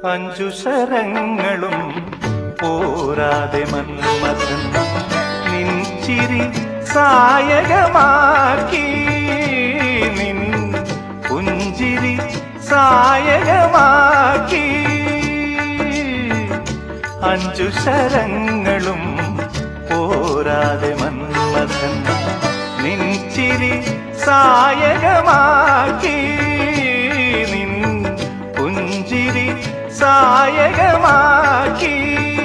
അഞ്ചു ശരങ്ങളും പോരാതെ മന്മഥൻ നിൻചിരി സായകമാക്കി നിൻ പുഞ്ചിരി സായകമാക്കി അഞ്ചു ശരങ്ങളും പോരാതെ മന്മഥൻ നിൻചിരി സായകമാക്കി നിൻ പുഞ്ചിരി സായകമാക്കി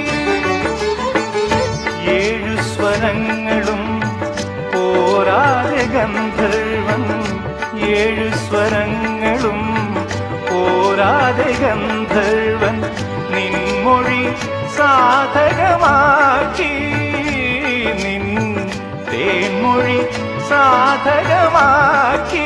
ഏഴു സ്വരങ്ങളും പോരാതെ ഗന്ധർവൻ ഏഴു സ്വരങ്ങളും പോരാതെ ഗന്ധർവൻ നിൻമൊഴി സാധകമാക്കി നിൻ തേൻമൊഴി സാധകമാക്കി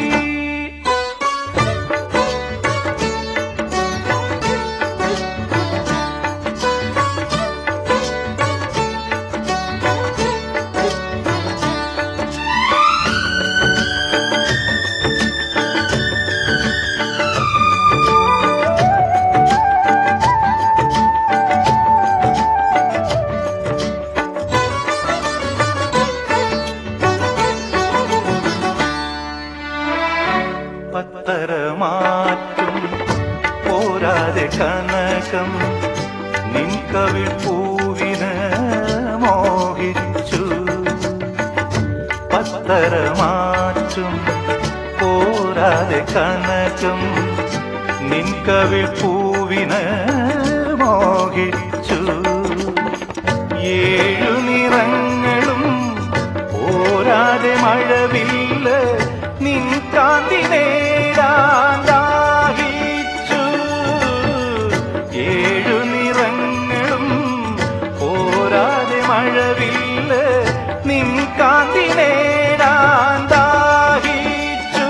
പത്തരമാറ്റും പോരാതെ കനകം നിൻ കവിൾ പൂവിന് മോഹിച്ചു പത്തരമാറ്റും പോരാതെ കനകം നിൻ കവിൾ പൂവിന് മോഹിച്ചു ഏഴു നിറങ്ങളും പോരാതെ മഴവില്ല നിൻ കാന്തി നേടാൻ ദാഹിച്ചു ഏഴു നിറങ്ങളും പോരാതെ മഴവില്ല നിൻ കാന്തി നേടാൻ ദാഹിച്ചു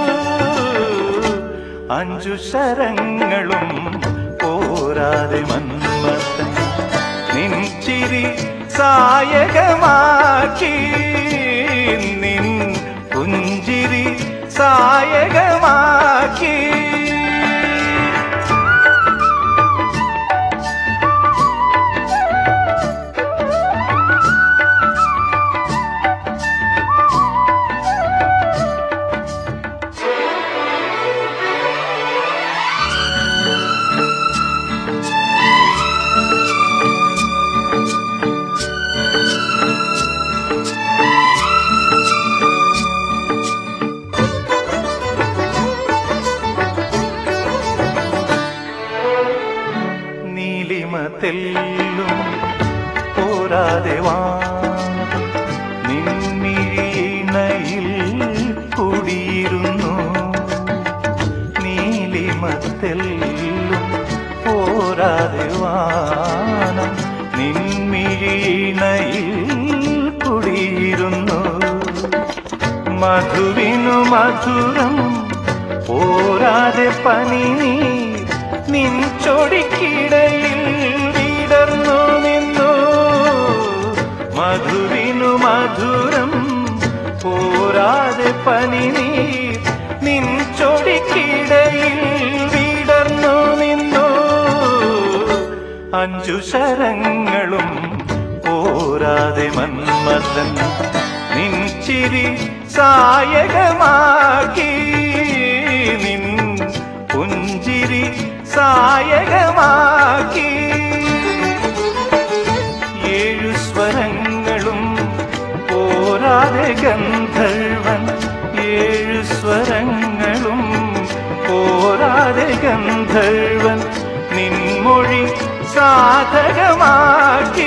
അഞ്ചു ശരങ്ങളും പോരാതെ മന്മത്തൻ നിൻ ചിരി സായകമാക്കി നിൻ പുഞ്ചിരി സായകമാക്കി നീലിമ തെല്ലും പോരാതെ വാ നിന്നിഴിണയിൽ കുടിയിരുന്നു നീലിമ തെല്ലും പോരാതെ വാനം നിൻമിഴിണയിൽ കുടിയിരുന്നു മധുവിനു മധുരം പോരാതെ പനി നീ നിൻ ചൊടിക്കിടയിൽ വിടർന്നു നിന്നു മധുവിനു മധുരം പോരാതെ പനി നീ നിൻ ചൊടിക്കിടയിൽ വിടർന്നു നിന്നു അഞ്ചു ശരങ്ങളും പോരാതെ മന്മഥൻ നിൻ ചിരി സായകമാക്കി നിൻ പുഞ്ചിരി സായകമാക്കി ഏഴു സ്വരങ്ങളും പോരാതെ ഗന്ധർവൻ ഏഴു സ്വരങ്ങളും പോരാതെ ഗന്ധർവൻ നിൻമൊഴി സാധകമാക്കി